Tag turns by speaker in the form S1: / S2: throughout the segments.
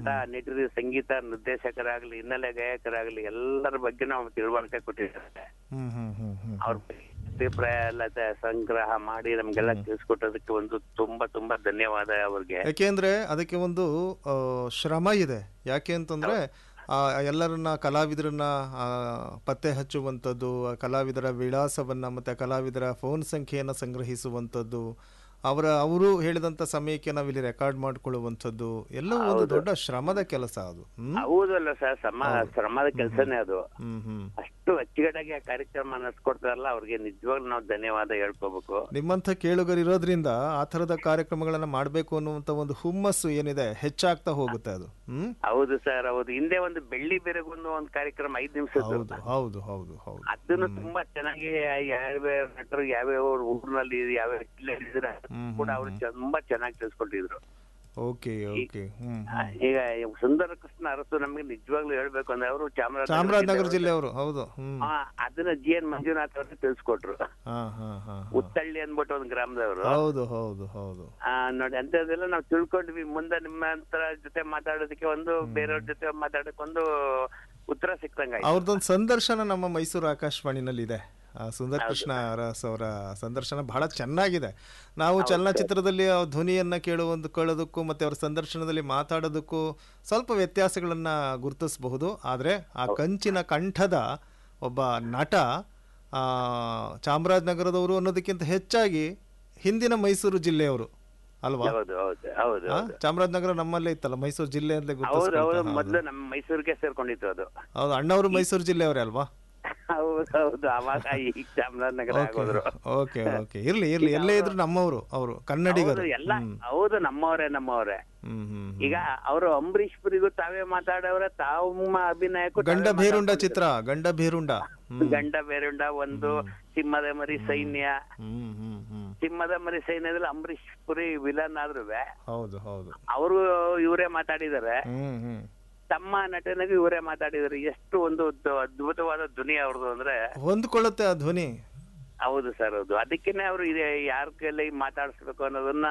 S1: ನಟ ನಟರು ಸಂಗೀತ ನಿರ್ದೇಶಕರಾಗ್ಲಿ ಹಿನ್ನೆಲೆ ಗಾಯಕರಾಗ್ಲಿ ಎಲ್ಲರ ಬಗ್ಗೆ ನಾವು ತಿಳುವಳಿಕೆ ಕೊಟ್ಟಿದ್ದಾರೆ
S2: ಹ್ಮ್ ಹ್ಮ್ ಹ್ಮ್ ಹ್ಮ್
S1: ಅವ್ರ ಅಭಿಪ್ರಾಯ ಎಲ್ಲ ತ- ಸಂಗ್ರಹ ಮಾಡಿ ನಮ್ಗೆಲ್ಲ ತಿಳಿಸ್ಕೊಟ್ಟೋದಕ್ಕೆ ಒಂದು ತುಂಬಾ ತುಂಬಾ ಧನ್ಯವಾದ ಅವ್ರಿಗೆ
S2: ಯಾಕೆಂದ್ರೆ ಅದಕ್ಕೆ ಒಂದು ಆ, ಶ್ರಮ ಇದೆ ಯಾಕೆ ಅಂತಂದ್ರೆ ಆ, ಎಲ್ಲರನ್ನ ಕಲಾವಿದರನ್ನ ಆ, ಪತ್ತೆ ಹಚ್ಚುವಂಥದ್ದು ಆ ಕಲಾವಿದರ ವಿಳಾಸವನ್ನ ಮತ್ತೆ ಆ ಕಲಾವಿದರ ಫೋನ್ ಸಂಖ್ಯೆಯನ್ನು ಸಂಗ್ರಹಿಸುವಂಥದ್ದು ಅವರ ಅವರು ಹೇಳಿದಂಥ ಸಮಯಕ್ಕೆ ನಾವಿಲ್ಲಿ ರೆಕಾರ್ಡ್ ಮಾಡ್ಕೊಳ್ಳುವಂಥದ್ದು ಎಲ್ಲವೂ ಒಂದು ದೊಡ್ಡ ಶ್ರಮದ ಕೆಲಸ ಅದು ಹ್ಮ್
S1: ಹೌದಲ್ಲ ಸರ್ ಸಮ ಶ್ರಮದ ಕೆಲಸನೇ ಅದು
S2: ಹ್ಮ್ ಹ್ಮ್
S1: ಅಷ್ಟು ಅಚ್ಚುಕಟ್ಟಾಗಿ ಆ ಕಾರ್ಯಕ್ರಮ ನಡೆಸ್ಕೊಡ್ತಾರಲ್ಲ ಅವ್ರಿಗೆ ನಿಜವಾಗ್ಲೂ ನಾವು ಧನ್ಯವಾದ ಹೇಳ್ಕೋಬೇಕು
S2: ನಿಮ್ಮಂಥ ಕೇಳುಗರಿರೋದ್ರಿಂದ ಆ ಥರದ ಕಾರ್ಯಕ್ರಮಗಳನ್ನ ಮಾಡಬೇಕು ಅನ್ನುವಂಥ ಒಂದು ಹುಮ್ಮಸ್ಸು ಏನಿದೆ ಹೆಚ್ಚಾಗ್ತಾ ಹೋಗುತ್ತೆ ಅದು ಹ್ಮ್
S1: ಹೌದು ಸರ್ ಹೌದು ಹಿಂದೆ ಒಂದು ಬೆಳ್ಳಿ ಬೆರಗೊಂದು ಒಂದು ಕಾರ್ಯಕ್ರಮ ಐದ್ ನಿಮಿಷದ್ದು
S2: ಹೌದು ಹೌದು ಹೌದು ಹೌದು
S1: ಅದನ್ನು ತುಂಬಾ ಚೆನ್ನಾಗಿ ಯಾವ್ಯಾವ ನಟರು ಯಾವ್ಯಾವ ಊರಿನಲ್ಲಿ ಯಾವ್ಯಾವ ಜಿಲ್ಲೆಯಲ್ಲಿದ್ರೆ ಕೂಡ ಅವ್ರು ತುಂಬಾ ಚೆನ್ನಾಗಿ ತಿಳಿಸ್ಕೊಟ್ಟಿದ್ರು
S2: ಓಕೆ ಓಕೆ ಹ್ಮ್
S1: ಆ, ಈಗ ಸುಂದರ ಕೃಷ್ಣ ಅರಸು ನಮ್ಗೆ ನಿಜವಾಗ್ಲೂ ಹೇಳ್ಬೇಕು ಅಂದ್ರೆ ಅವರು ಚಾಮರಾಜನಗರ
S2: ಚಾಮರಾಜನಗರ ಜಿಲ್ಲೆಯವರು ಹೌದು ಹ್ಮ್
S1: ಆ, ಅದನ್ನ ಜಿ ಎನ್ ಮಂಜುನಾಥ್ ಅವರು ತಿಳಿಸ್ಕೊಟ್ರು
S2: ಹಾ ಹಾ ಹಾ
S1: ಉತ್ತಳ್ಳಿ ಅಂದ್ಬಿಟ್ಟು ಒಂದು ಗ್ರಾಮದವರು
S2: ಹೌದು ಹೌದು ಹೌದು
S1: ಆ, ನೋಡಿ ಅಂತದೆಲ್ಲ ನಾವು ತಿಳ್ಕೊಂಡ್ವಿ ಮುಂದೆ ನಿಮ್ಮ ಹತ್ರ ಜೊತೆ ಮಾತಾಡೋದಕ್ಕೆ ಒಂದು ಬೇರೆಯವ್ರ ಜೊತೆ ಮಾತಾಡಕ್ಕೆ ಒಂದು ಉತ್ತರ ಸಿಕ್ತಂಗ
S2: ಅವ್ರದ್ದೊಂದು ಸಂದರ್ಶನ ನಮ್ಮ ಮೈಸೂರು ಆಕಾಶವಾಣಿನಲ್ಲಿ ಇದೆ ಆ, ಸುಂದರ್ ಕೃಷ್ಣ ಅರಸ್ ಅವರ ಸಂದರ್ಶನ ಬಹಳ ಚೆನ್ನಾಗಿದೆ ನಾವು ಚಲನಚಿತ್ರದಲ್ಲಿ ಆ ಧ್ವನಿಯನ್ನ ಕೇಳುವಂದು ಕೇಳೋದಕ್ಕೂ ಮತ್ತೆ ಅವರ ಸಂದರ್ಶನದಲ್ಲಿ ಮಾತಾಡೋದಕ್ಕೂ ಸ್ವಲ್ಪ ವ್ಯತ್ಯಾಸಗಳನ್ನ ಗುರುತಿಸಬಹುದು ಆದರೆ ಆ ಕಂಚಿನ ಕಂಠದ ಒಬ್ಬ ನಟ ಆ, ಚಾಮರಾಜನಗರದವರು ಅನ್ನೋದಕ್ಕಿಂತ ಹೆಚ್ಚಾಗಿ ಹಿಂದಿನ ಮೈಸೂರು ಜಿಲ್ಲೆಯವರು ಅಲ್ವಾ
S1: ಹೌದು ಹೌದು ಹೌದು
S2: ಆ? ಚಾಮರಾಜನಗರ ನಮ್ಮಲ್ಲೇ ಇತ್ತಲ್ಲ ಮೈಸೂರು ಜಿಲ್ಲೆ ಅಂತಲೇ
S1: ಹೌದು ಹೌದು
S2: ಗುರುತಿಸ್ಕೊಂತ
S1: ಮೊದ್ಲು ನಮ್ಮ ಮೈಸೂರಿಗೆ ಸೇರ್ಕೊಂಡಿತ್ತು ಅದು
S2: ಹೌದು ಅಣ್ಣವರು ಮೈಸೂರು ಜಿಲ್ಲೆಯವರೇ ಅಲ್ವಾ
S1: ಹೌದು ಹೌದು ಅವಾಗ ಈಗ ಚಾಮರಾಜನಗರ ಆಗೋದ್ರು
S2: ಓಕೆ ಓಕೆ ಇರ್ಲಿ ಇರ್ಲಿ ಎಲ್ಲೇ ಇದ್ರು ನಮ್ಮವರು ಅವರು ಕನ್ನಡಿಗರು
S1: ಹೌದು ಎಲ್ಲ ಹೌದು ನಮ್ಮವರೇ ನಮ್ಮವರೇ
S2: ಹ್ಮ್ ಹ್ಮ್
S1: ಈಗ ಅವರು ಅಂಬರೀಶ್ ಪುರಿಗೂ ತಾವೇ ಮಾತಾಡವ್ರೆ ತಾವು ಅಭಿನಯಕ್ಕೂ
S2: ಗಂಡ
S1: ತಾವೇ
S2: ಭೇರುಂಡ ಚಿತ್ರ ಗಂಡ ಭೇರುಂಡ ಹ್ಮ್
S1: ಗಂಡ ಬೇರುಂಡ ಒಂದು ಸಿಂಹದ ಮರಿ ಸೈನ್ಯ
S2: ಹ್ಮ್ ಹ್ಮ್ ಹ್ಮ್
S1: ಸಿಂಹದ ಮರಿ ಸೈನ್ಯದಲ್ಲಿ ಅಂಬರೀಶ್ ಪುರಿ ವಿಲನ್ ಆದ್ರು
S2: ಹೌದು ಹೌದು
S1: ಅವರು ಇವರೇ ಮಾತಾಡಿದಾರೆ
S2: ಹ್ಮ್ ಹ್ಮ್
S1: ತಮ್ಮ ನಟನಿಗೂ ಇವರೇ ಮಾತಾಡಿದಾರೆ ಎಷ್ಟು ಒಂದು ದ- ಅದ್ಭುತವಾದ ಧ್ವನಿ ಅವ್ರದ್ದು ಅಂದ್ರೆ
S2: ಹೊಂದ್ಕೊಳ್ಳುತ್ತೆ ಆ ಧ್ವನಿ
S1: ಹೌದು ಸರ್ ಹೌದು ಅದಕ್ಕೇನೆ ಅವರು ಇದೆ ಯಾರ ಕೈಲಿ ಮಾತಾಡಿಸ್ಬೇಕು ಅನ್ನೋದನ್ನ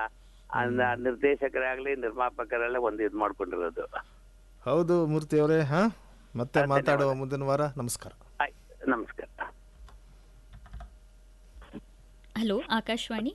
S1: ಆ ನ- ನಿರ್ದೇಶಕರಾಗ್ಲಿ ನಿರ್ಮಾಪಕರೆಲ್ಲ ಒಂದು ಇದ್ ಮಾಡ್ಕೊಂಡಿರೋದು
S2: ಹೌದು ಮೂರ್ತಿ ಅವರೇ ಹಾ ಮತ್ತೆ ಮಾತಾಡುವ ಮುಂದಿನ ವಾರ ನಮಸ್ಕಾರ
S1: ಆಯ್ತು ನಮಸ್ಕಾರ
S3: ಹಲೋ ಆಕಾಶವಾಣಿ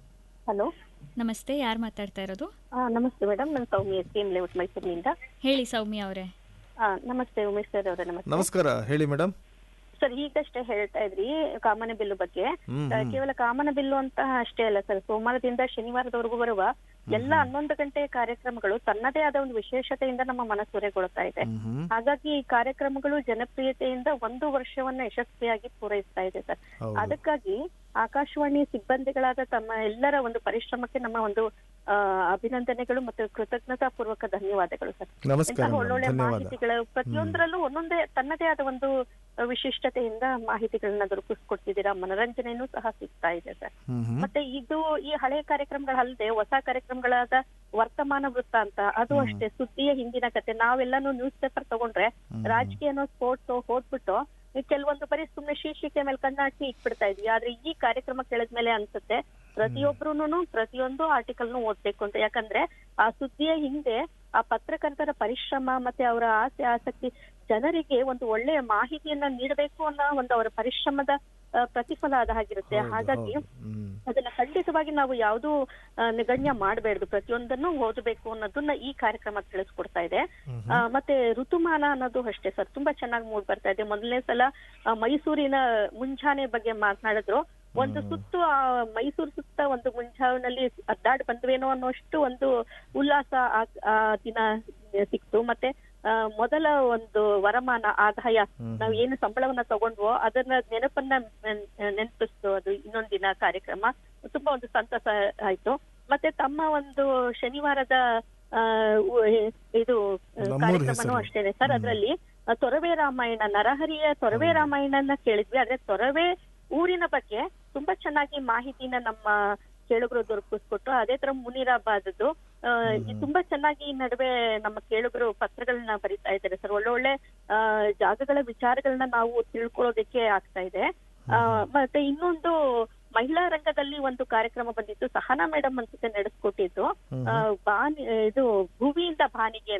S4: ಹಲೋ
S3: ನಮಸ್ತೆ ಯಾರು ಮಾತಾಡ್ತಾ ಇರೋದು
S4: ನಮಸ್ತೆ ಮೇಡಮ್ ನಾನು Soumya S K M layout ಮೈಸೂರಿನಿಂದ
S3: ಹೇಳಿ ಸೌಮ್ಯ ಅವರೇ
S4: ಆ, ನಮಸ್ತೆ ಉಮೇಶ್ ಸರ್ ಅವರೇ ನಮಸ್ತೆ
S2: ನಮಸ್ಕಾರ ಹೇಳಿ ಮೇಡಮ್
S4: ಸರ್ ಈಗಷ್ಟೇ ಹೇಳ್ತಾ ಇದ್ರಿ ಕಾಮನ ಬಿಲ್ಲು ಬಗ್ಗೆ
S2: ಹ್ಮ್,
S4: ಆ, ಕೇವಲ ಕಾಮನ ಬಿಲ್ಲು ಅಂತ ಅಷ್ಟೇ ಅಲ್ಲ ಸರ್ ಸೋಮವಾರದಿಂದ ಶನಿವಾರದವರೆಗೂ ಬರುವ ಎಲ್ಲ ಹನ್ನೊಂದು ಗಂಟೆ ಕಾರ್ಯಕ್ರಮಗಳು ತನ್ನದೇ ಆದ ಒಂದು ವಿಶೇಷತೆಯಿಂದ ನಮ್ಮ ಮನಸೂರೆಗೊಳ್ತಾ ಇದೆ
S2: ಹ್ಮ್ ಹ್ಮ್
S4: ಹಾಗಾಗಿ ಈ ಕಾರ್ಯಕ್ರಮಗಳು ಜನಪ್ರಿಯತೆಯಿಂದ ಒಂದು ವರ್ಷವನ್ನ ಯಶಸ್ವಿಯಾಗಿ ಪೂರೈಸ್ತಾ ಇದೆ ಸರ್
S2: ಹೌದು.
S4: ಅದಕ್ಕಾಗಿ ಆಕಾಶವಾಣಿ ಸಿಬ್ಬಂದಿಗಳಾದ ತಮ್ಮ ಎಲ್ಲರ ಒಂದು ಪರಿಶ್ರಮಕ್ಕೆ ನಮ್ಮ ಒಂದು ಆ, ಅಭಿನಂದನೆಗಳು ಮತ್ತು ಕೃತಜ್ಞತಾ ಪೂರ್ವಕ ಧನ್ಯವಾದಗಳು ಸರ್
S2: ನಮಸ್ಕಾರ
S4: ಇಂತಹ
S2: ಮೇಡಮ್,
S4: ಒಳ್ಳೊಳ್ಳೆ
S2: ಧನ್ಯವಾದ
S4: ಮಾಹಿತಿಗಳು ಪ್ರತಿಯೊಂದರಲ್ಲೂ ಒಂದೊಂದೇ ತನ್ನದೇ ಆದ ಒಂದು ವಿಶಿಷ್ಟತೆಯಿಂದ ಮಾಹಿತಿಗಳನ್ನ ದೊರಕಿಸ್ಕೊಡ್ತಿದ್ದೀರಾ ಮನರಂಜನೆನೂ ಸಹ ಸಿಗ್ತಾ ಇದೆ ಸರ್
S2: ಹ್ಮ್ ಹ್ಮ್
S4: ಮತ್ತೆ ಇದು ಈ ಹಳೆಯ ಕಾರ್ಯಕ್ರಮಗಳಲ್ಲದೆ ಹೊಸ ಕಾರ್ಯಕ್ರಮಗಳಾದ ವರ್ತಮಾನ ವೃತ್ತ ಅಂತ ಅದು ಅಷ್ಟೇ ಸುದ್ದಿಯ ಹಿಂದಿನ ಕತೆ ನಾವೆಲ್ಲಾನು ನ್ಯೂಸ್ ಪೇಪರ್ ತಗೊಂಡ್ರೆ ರಾಜಕೀಯನೋ ಸ್ಪೋರ್ಟ್ಸ್ ಓದ್ಬಿಟ್ಟು ಈ ಕೆಲವೊಂದು ಬರೀ ಸುಮ್ನೆ ಶೀರ್ಷಿಕೆ ಮೇಲೆ ಕಣ್ಣಾಚಿ ಇಟ್ಬಿಡ್ತಾ ಇದ್ವಿ ಆದ್ರೆ ಈ ಕಾರ್ಯಕ್ರಮ ಕೇಳಿದ್ಮೇಲೆ ಅನ್ಸುತ್ತೆ ಪ್ರತಿಯೊಬ್ರುನು ಪ್ರತಿಯೊಂದು ಆರ್ಟಿಕಲ್ನು ಓದ್ಬೇಕು ಅಂತ ಯಾಕಂದ್ರೆ ಆ ಸುದ್ದಿಯ ಹಿಂದೆ ಆ ಪತ್ರಕರ್ತರ ಪರಿಶ್ರಮ ಮತ್ತೆ ಅವರ ಆಸೆ ಆಸಕ್ತಿ ಜನರಿಗೆ ಒಂದು ಒಳ್ಳೆಯ ಮಾಹಿತಿಯನ್ನ ನೀಡಬೇಕು ಅನ್ನೋ ಒಂದು ಅವರ ಪರಿಶ್ರಮದ ಆ, ಪ್ರತಿಫಲ ಅದ ಹಾಗಿರುತ್ತೆ ಹಾಗಾಗಿ
S2: ಹ್ಮ್
S4: ಅದನ್ನ ಖಂಡಿತವಾಗಿ ನಾವು ಯಾವುದು ನಿಗಣ್ಯ ಮಾಡಬೇಡ್ದು ಪ್ರತಿಯೊಂದನ್ನು ಓದಬೇಕು ಅನ್ನೋದನ್ನ ಈ ಕಾರ್ಯಕ್ರಮ ತಿಳಿಸ್ಕೊಡ್ತಾ ಇದೆ ಆ, ಮತ್ತೆ ಋತುಮಾನ ಅನ್ನೋದು ಅಷ್ಟೇ ಸರ್ ತುಂಬಾ ಚೆನ್ನಾಗಿ ಮೂಡ್ ಬರ್ತಾ ಇದೆ ಮೊದಲನೇ ಸಲ ಆ, ಮೈಸೂರಿನ ಮುಂಜಾನೆ ಬಗ್ಗೆ ಮಾತನಾಡಿದ್ರು ಒಂದು ಸುತ್ತು ಆ ಮೈಸೂರು ಸುತ್ತ ಒಂದು ಮುಂಜಾವಿನಲ್ಲಿ ಅದ್ದಾಡ್ ಬಂದ್ವೇನೋ ಅನ್ನೋಷ್ಟು ಒಂದು ಉಲ್ಲಾಸ ಆ- ಆ ದಿನ ಸಿಕ್ತು ಮತ್ತೆ ಆ, ಮೊದಲ ಒಂದು ವರಮಾನ ಆದಾಯ ನಾವು ಏನು ಸಂಬಳವನ್ನ ತಗೊಂಡ್ವೋ ಅದನ್ನ ನೆನಪನ್ನ ನೆನ್- ನೆನಪಿಸ್ತು ಅದು ಇನ್ನೊಂದಿನ ಕಾರ್ಯಕ್ರಮ ತುಂಬಾ ಒಂದು ಸಂತಸ ಆಯ್ತು ಮತ್ತೆ ತಮ್ಮ ಒಂದು ಶನಿವಾರದ ಆ, ಉ- ಇದು ಆ,
S2: ನಮ್ಮೂರ್
S4: ಕಾರ್ಯಕ್ರಮನೂ
S2: ಹೆಸರು.
S4: ಅಷ್ಟೇನೆ ಸರ್ ಅದರಲ್ಲಿ ತೊರವೆ ರಾಮಾಯಣ ನರಹರಿಯ ತೊರವೆ ರಾಮಾಯಣನ ಕೇಳಿದ್ವಿ ಆದ್ರೆ ತೊರವೆ ಊರಿನ ಬಗ್ಗೆ ತುಂಬಾ ಚೆನ್ನಾಗಿ ಮಾಹಿತಿನ ನಮ್ಮ ಕೇಳುಗರು ದೊರಕಿಸ್ಕೊಟ್ಟು ಅದೇ ತರ ಮುನಿರಾಬಾದದ್ದು ಆ, ಇದು ತುಂಬಾ ಚೆನ್ನಾಗಿ ಈ ನಡುವೆ ನಮ್ಮ ಕೇಳುಗರು ಪತ್ರಗಳನ್ನ ಬರಿತಾ ಇದ್ದಾರೆ ಸರ್ ಒಳ್ಳೊಳ್ಳೆ ಆ, ಜಾಗಗಳ ವಿಚಾರಗಳನ್ನ ನಾವು ತಿಳ್ಕೊಳ್ಳೋದಕ್ಕೆ ಆಗ್ತಾ ಇದೆ ಆ, ಮತ್ತೆ ಇನ್ನೊಂದು ಮಹಿಳಾ ರಂಗದಲ್ಲಿ ಒಂದು ಕಾರ್ಯಕ್ರಮ ಬಂದಿತ್ತು ಸಹನಾ ಮೇಡಮ್ ಅನ್ಸುತ್ತೆ ನಡೆಸ್ಕೊಟ್ಟಿದ್ದು ಆ, ಬಾನಿ ಇದು ಭೂಮಿಯಿಂದ ಬಾನಿಗೆ